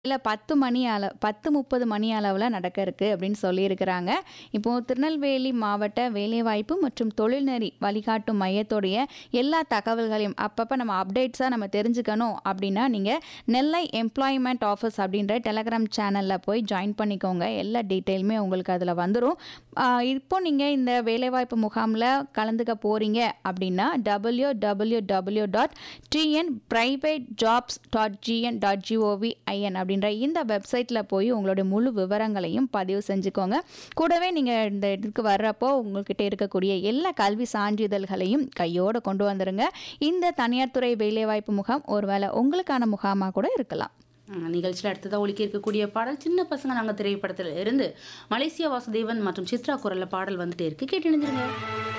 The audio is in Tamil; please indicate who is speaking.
Speaker 1: இல்ல 10 மணி அள 10:30 மணி அளவுல நடக்க இருக்கு அப்படின்னு சொல்லியிருக்கிறாங்க. இப்போ திருநெல்வேலி மாவட்ட வேலைவாய்ப்பு மற்றும் தொழில்நெறி வழிகாட்டும் மையத்துடைய எல்லா தகவல்களையும் அப்பப்ப நம்ம அப்டேட்ஸா நம்ம தெரிஞ்சுக்கணும் அப்படின்னா, நீங்க நெல்லை எம்ப்ளாய்மென்ட் ஆஃபீஸ் அப்படின்ற டெலகிராம் சேனல்ல போய் ஜாயின் பண்ணிக்கோங்க. எல்லா டீட்டெயிலுமே உங்களுக்கு அதுல வந்துரும். ஆ இப்போ நீங்க இந்த வேலைவாய்ப்பு முகாம்ல கலந்துக்க போறீங்க அப்படின்னா, www.tnprivatejobs.gn.gov.in அப்படின்ற இந்த வெப்சைட்ல போய் உங்களுடைய முழு விவரங்களையும் பதிவு செஞ்சுக்கோங்க. கூடவே நீங்க இந்த இதுக்கு வர்றப்போ உங்ககிட்ட இருக்கக்கூடிய எல்லா கல்வி சான்றிதழ்களையும் கையோட கொண்டு வந்துருங்க. இந்த தனியார் துறை வேலைவாய்ப்பு முகாம் ஒருவேளை உங்களுக்கான முகாமா கூட இருக்கலாம்.
Speaker 2: ம், நிகழ்ச்சியில் அடுத்ததாக ஒலிக்க இருக்கக்கூடிய பாடல் சின்ன பசங்க நாங்கள் திரைப்படத்தில் இருந்து மலேசியா வாசுதேவன் மற்றும் சித்ரா குரல்ல பாடல் வந்துட்டே இருக்கு கேட்டு இணைஞ்சிருங்க